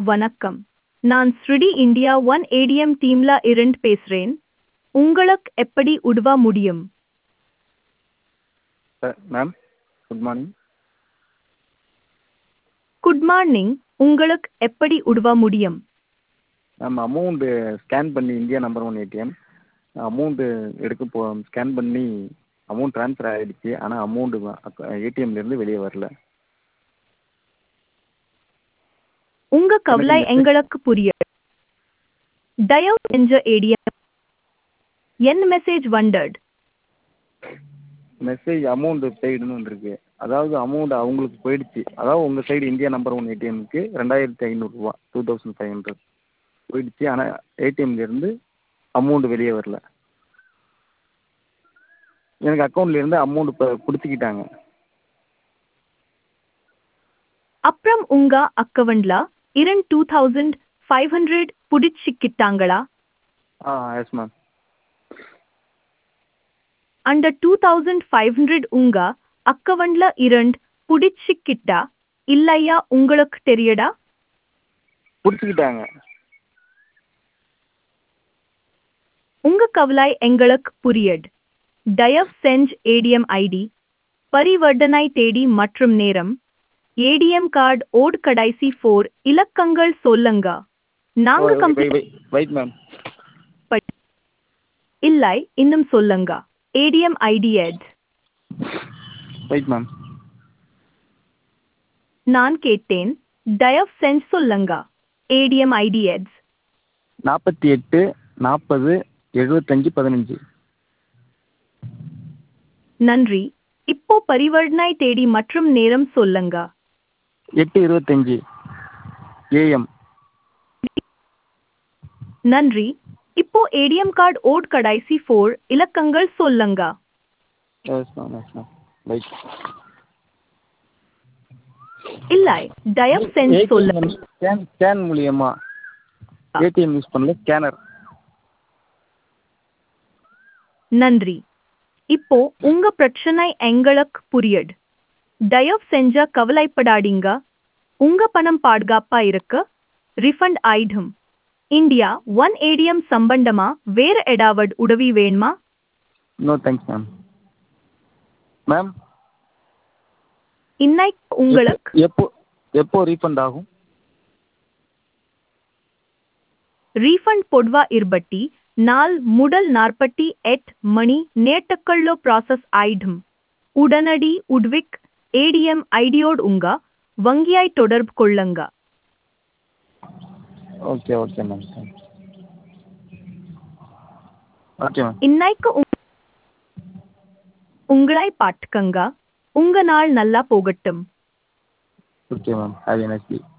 வணக்கம் நான் ஸ்ருடி இந்தியா ஒன் ஏடிஎம் டீம்ல இருந்து பேசுறேன் உங்களுக்கு எப்படி உதவ முடியும் ma'am good morning good morning உங்களுக்கு எப்படி உதவ முடியும் மேம் அமௌண்ட்டு ஸ்கேன் பண்ணி India number one ATM amount எடுக்க போ ஸ்கேன் பண்ணி அமௌண்ட் ட்ரான்ஸ்ஃபர் ஆகிடுச்சு ஆனால் அமௌண்ட்டு ஏடிஎம்லேருந்து வெளியே வரல உங்க கவலை எனக்கு எங்களுக்கு புரியுது தயவு செஞ்ச ஏடிஎம் என் மெசேஜ் வண்டட் மெசேஜ் அமௌண்ட்டு பெய்டுன்னு வந்திருக்கு அதாவது அமௌண்ட் அவங்களுக்கு போயிடுச்சு அதாவது உங்கள் சைடு இந்தியா நம்பர் ஒன் ஏடிஎம்க்கு ரெண்டாயிரத்தி ஐநூறுரூவா டூ தௌசண்ட் ஃபைவ் ஹண்ட்ரட் போயிடுச்சு ஆனால் ஏடிஎம்லேருந்து அமௌண்ட் வெளியே வரல எனக்கு அக்கௌண்ட்லேருந்து அமௌண்ட் இப்போ பிடிச்சிக்கிட்டாங்க அப்புறம் உங்க அக்கவுண்ட்ல இரண் டூ தௌசண்ட் ஃபைவ் ஹண்ட்ரட் புடிச்சிக்கிட்டாங்களா ஆ எஸ் மேம் அந்த டூ தௌசண்ட் ஃபைவ் ஹண்ட்ரட் உங்க அக்கவுண்ட்ல இருந்து புடிச்சிக்கிட்டா இல்லையா உங்களுக்கு தெரியடா பிடிச்சிக்கிட்டாங்க உங்க கவலை எங்களுக்கு புரியுது தயவு செஞ்சு ஏடிஎம் ஐடி பரிவர்த்தனை தேதி மற்றும் நேரம் ஏடிஎம் கார்டு ஓட் கடைசி ஃபோர் இலக்கங்கள் சொல்லுங்க நாங்க கம்பெனி வெயிட் மேம் இல்லை இன்னும் சொல்லுங்க ஏடிஎம் ஐடி எட் வெயிட் மேம் நான் கேட்டேன் தயவு செஞ்சு சொல்லுங்க ஏடிஎம் ஐடி எட்ஸ் நாற்பத்தி எட்டு நாற்பது எழுபத்தஞ்சு பதினஞ்சு நன்றி இப்போ பரிவர்த்தனை தேதி மற்றும் நேரம் சொல்லுங்க எட்டு இருபத்தஞ்சி ஏஎம் நன்றி இப்போ ஏடிஎம் கார்டு ஓட் கடைசி ஃபோர் இலக்கங்கள் சொல்லுங்க yes ma'am yes ma'am wait இல்லை தயவு செஞ்சு சொல்லுங்க ஸ்கேன் ஸ்கேன் மூலியமா ஏடிஎம் யூஸ் பண்ணல ஸ்கேனர் நன்றி இப்போ உங்க பிரச்சனை எங்களுக்கு புரியுது தயவு செஞ்ச கவலைப்படாதீங்க உங்க பணம் பாதுகாப்பா இருக்கு ரிஃபண்ட் ஆயிடும் இந்தியா ஒன் ஏடிஎம் சம்பந்தமா வேற ஏதாவது உதவி வேணுமா நோ தேங்க்ஸ் மேம் மேம் இன்னைக்கு உங்களுக்கு எப்போ எப்போ ரீஃபண்ட் ஆகும் ரீஃபண்ட் பொதுவா இருபட்டி நாள் முதல் நாற்பத்தி எட் மணி நேட்டுக்குள்ள ப்ராசஸ் ஆயிடும் உடனடி உட்விக் ஏடிஎம் ஐடியோடு உங்க வங்கியாய் தொடர்பு கொள்ளுங்க okay okay ma'am thanks okay ma'am இன்னைக்கு உங்- உங்களை பாட்டுக்கங்க உங்க நாள் நல்லா போகட்டும் okay ma'am have a nice day